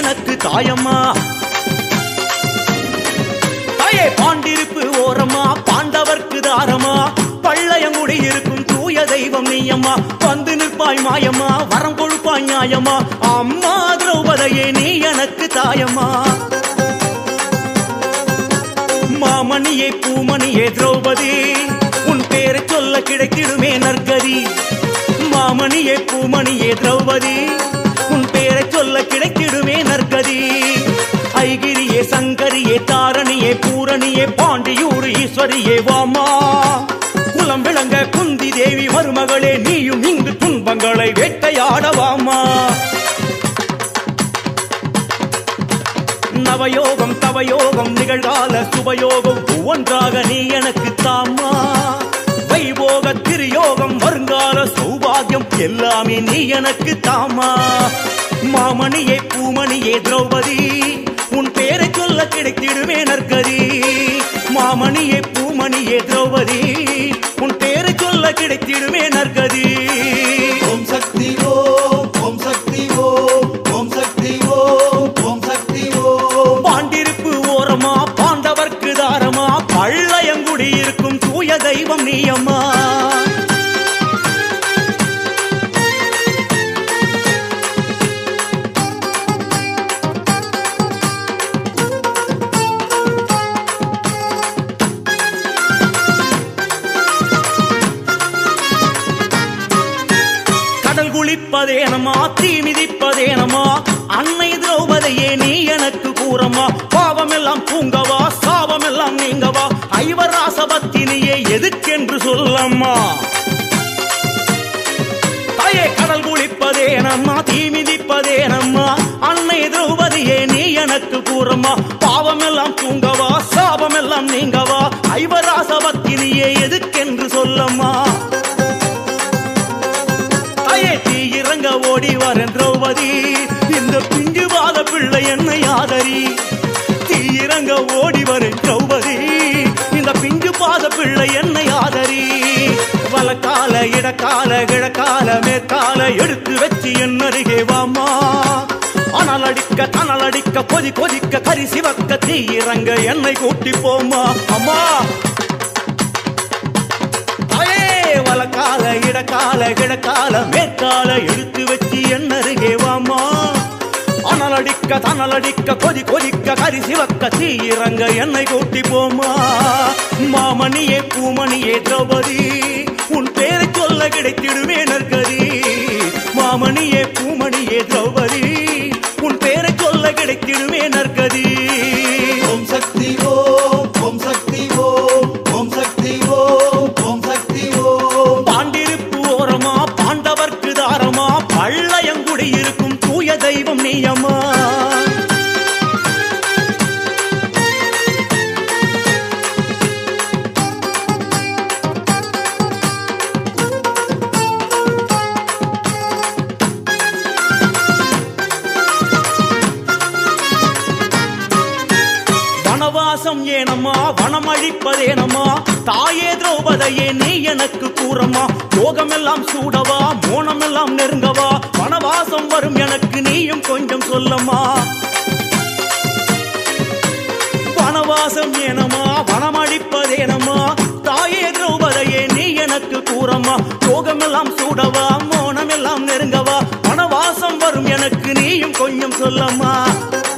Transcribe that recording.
எனக்கு தாயம்மா தாயே பாண்டிருப்பு ஓரமா பாண்டவர்க்கு தாரமா பள்ளையங்குடி இருக்கும் தூய தெய்வம் நீயம்மா வந்து நிற்பாய் மாயம்மா வரம் கொழுப்பாய் நியாயம்மா அம்மா திரௌபதையே நீ எனக்கு தாயம்மா மாமணியே பூமணியே திரௌபதி உன் பேரை சொல்ல கிடைத்திடுமே நற்கதி மாமணியே பூமணியே திரௌபதி உன் பேரை சொல்ல கிடைத்திடுமே நற்கதி ஐகிரியே சங்கரியே தாரணியே பூரணியே பாண்டியூர் ஈஸ்வரியே வாமா குலம் விளங்க குந்தி தேவி மருமகளே நீயும் இங்கு துன்பங்களை வேட்டையாடவாமா நவயோகம் தவயோகம் நிகழ்கால சுபயோகம் ஒவ்வொன்றாக நீ எனக்கு தாமா வைபோக திருயோகம் வருங்கால சௌபாகியம் எல்லாமே நீ எனக்கு தாமா மாமணியே பூமணியே திரௌபதி உன் பேரை சொல்ல கிடைத்திடுமே நற்கதி மாமணியே பூமணியே திரௌபதி உன் பேரை சொல்ல கிடைத்திடுமே நற்கதி ஓம் சக்தி ஓம் ஓம் சக்தி ஓம் ஓம் சக்தி ஓம் ஓம் சக்தி ஓம் பாண்டிருப்பு ஓரமா பாண்டவர்க்கு தாரமா பள்ளையங்குடி இருக்கும் தூய தெய்வம் நீயம்மா கடல் குளிப்பதேனமா தீ மிதிப்பதேனமா அன்னை திரௌபதியே நீ எனக்கு கூறமா பாவமெல்லாம் பூங்கவா சாபமெல்லாம் நீங்கவா ஐவராசபத்தினியே எதுக்கென்று சொல்லம்மா தாயே கடல் குளிப்பதேனம்மா தீ மிதிப்பதேனம்மா அன்னை திரௌபதியே நீ எனக்கு கூறம்மா பாவமெல்லாம் தூங்கவா சாபமெல்லாம் நீங்கவா ஐவராசபத்தினியே எதுக்கென்று சொல்லம்மா தாயே தீ இறங்க ஓடி வரேன் திரௌபதி இந்த பிஞ்சு வாத பிள்ளை என்னை ஆதரி தீ இறங்க ஓடி வரேன் திரௌபதி இந்த பிஞ்சு பாத பிள்ளை என்னை ஆதரி வலக்கால இடக்கால கிழக்கால மேற்கால எடுத்து வச்சு என் அருகே வாமா அனல் அடிக்க தனல் அடிக்க கொதி கொதிக்க கரி சிவக்க தீ இறங்க என்னை கூட்டி போமா அம்மா தாயே வலக்கால இடக்கால கிழக்கால மேற்கால எடுத்து வச்சு என் அருகே வாமா அனல் அடிக்க தனல் அடிக்க கொதி கொதிக்க கரி சிவக்க தீ இறங்க என்னை கூட்டி போமா மாமணியே பூமணியே திரௌபதி உன் பேரை சொல்ல கிடைத்திடுவே நற்கதி மாமணியே பூமணியே திரௌபதி உன் பேரை சொல்ல கிடைத்திடுவே நற்கதி ஓம் சக்தி ஓம் ஓம் சக்தி ஓம் ஓம் சக்தி ஓம் ஓம் சக்தி ஓம் பாண்டிருப்பு ஓரமா பாண்டவர்க்கு தாரமா பள்ளையங்குடி இருக்கும் தூய தெய்வம் நீயம்மா வனவாசம் ஏனம்மா வனமழிப்பதேனம்மா தாயே திரௌபதையே நீ எனக்கு கூறம்மா யோகமெல்லாம் சூடவா மோனமெல்லாம் நெருங்கவா வனவாசம் வரும் எனக்கு நீயும் கொஞ்சம் சொல்லம்மா வனவாசம் ஏனம்மா வனமழிப்பதேனம்மா தாயே திரௌபதையே நீ எனக்கு கூறம்மா யோகமெல்லாம் சூடவா மோனமெல்லாம் நெருங்கவா வனவாசம் வரும் எனக்கு நீயும் கொஞ்சம் சொல்லம்மா